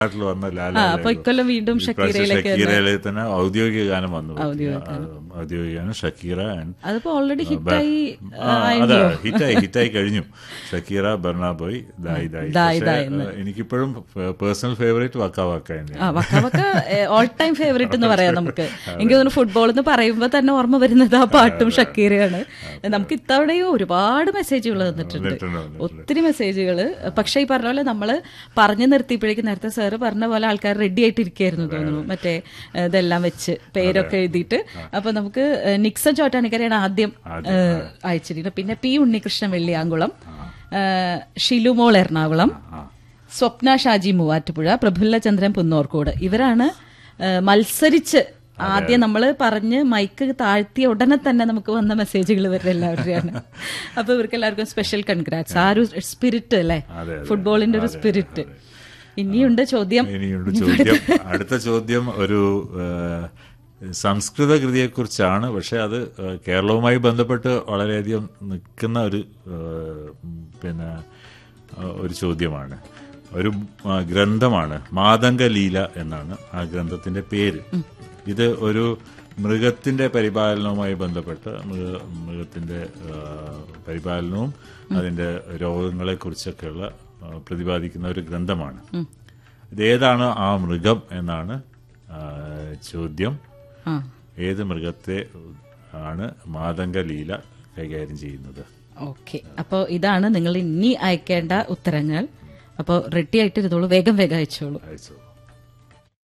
നാട്ടിൽ വന്ന ലാല ആ അപ്പൊ ഇക്കൊല്ലം വീണ്ടും ഷക്കീരയിലേക്ക് തന്നെ. ഷക്കീരയിലെ തന്നെ ഔദ്യോഗിക ഗാനം വന്നു ഔദ്യോഗിക ആ, ഔദ്യോഗിക ഗാനം ഷക്കീറ and അതിപ്പോ ഓൾറെഡി ഹിറ്റായി ആ, അതാ ഹിറ്റായി ഹിറ്റായി കഴിഞ്ഞു ഷക്കീറ ബർണാബോയ് ദായി ദായി ദായി പക്ഷേ, ദായി എന്ന്. എനിക്കിപ്പോഴും പേഴ്സണൽ ഫേവറേറ്റ് വക്ക വക്ക ആ തന്നെയാണ് വക്ക വക്ക ഓൾ ടൈം ഫേവറേറ്റ് എന്ന് പറയാം നമുക്ക് എനിക്ക് തോന്നുന്നു ഫുട്ബോൾ എന്ന് പറയുമ്പോൾ തന്നെ ഓർമ്മ വരുന്നത് ആ പാട്ടും ഷക്കീരയാണ് നമുക്ക് ഇത്തവണയും ഒരുപാട് മെസ്സേജുകൾ തന്നിട്ടുണ്ട് വന്നിട്ടുണ്ട്, വന്നിട്ടുണ്ട്. ഒത്തിരി മെസ്സേജുകൾ പക്ഷെ ഈ പറഞ്ഞ പോലെ നമ്മൾ പറഞ്ഞു നിർത്തിയപ്പോഴേക്കും നേരത്തെ സാറ് പറഞ്ഞ പോലെ ആൾക്കാർ റെഡി ആയിട്ടിരിക്കുകയായിരുന്നു തോന്നുന്നു മറ്റേ ഏഹ്, ഇതെല്ലാം വെച്ച് പേരൊക്കെ എഴുതിയിട്ട് അപ്പൊ നമുക്ക് ഏഹ്, നിക്സൺ ചോറ്റാനിക്കരയാണ് ആദ്യം ഏഹ്, അയച്ചിരിക്കുന്നത് പിന്നെ പി ഉണ്ണികൃഷ്ണൻ വെള്ളിയാങ്കുളം ഏഹ്, ഷിലുമോൾ എറണാകുളം സ്വപ്ന ഷാജി മൂവാറ്റുപുഴ പ്രഫുല്ല ചന്ദ്രൻ പുന്നോർക്കോട് ഇവരാണ് ഏഹ്, മത്സരിച്ച് ആദ്യം നമ്മൾ പറഞ്ഞ് മൈക്ക് താഴ്ത്തിയ ഉടനെ തന്നെ നമുക്ക് വന്ന മെസ്സേജുകൾ ഇവരുടെ എല്ലാവരുടെയാണ് അപ്പൊ ഇവർക്ക് എല്ലാവർക്കും സ്പെഷ്യൽ കൺഗ്രാറ്റ്സ് ആ ഒരു സ്പിരിറ്റ് അല്ലേ അതെ, അതെ. ഫുട്ബോളിന്റെ ഒരു സ്പിരിറ്റ് ഇനിയുണ്ട് ചോദ്യം ഇനിയുണ്ട് ചോദ്യം അടുത്ത ചോദ്യം ഒരു ആ, സംസ്കൃത കൃതിയെക്കുറിച്ചാണ് പക്ഷെ അത് ആ, കേരളവുമായി ബന്ധപ്പെട്ട് വളരെയധികം നിൽക്കുന്ന ഒരു ആ, പിന്നെ ആ, ഒരു ചോദ്യമാണ് ഒരു ആ, ഗ്രന്ഥമാണ് മാതംഗ ലീല എന്നാണ് ആ ഗ്രന്ഥത്തിന്റെ പേര് ഇത് ഒരു മൃഗത്തിന്റെ പരിപാലനവുമായി ബന്ധപ്പെട്ട് മൃഗ മൃഗത്തിന്റെ ആ, പരിപാലനവും അതിന്റെ രോഗങ്ങളെ കുറിച്ചൊക്കെയുള്ള ആ, പ്രതിപാദിക്കുന്ന ഒരു ഗ്രന്ഥമാണ് ഇതേതാണ് ആ മൃഗം എന്നാണ് ആ, ചോദ്യം ആ ഏത് മൃഗത്തെ ആണ് മാതംഗ ലീല കൈകാര്യം ചെയ്യുന്നത് ഓക്കെ അപ്പോൾ ഇതാണ് നിങ്ങൾ ഇനി അയക്കേണ്ട ഉത്തരങ്ങൾ അപ്പോൾ റെഡി ആയിട്ട് ഇരുന്നോളൂ വേഗം വേഗം അയച്ചോളൂ അയച്ചു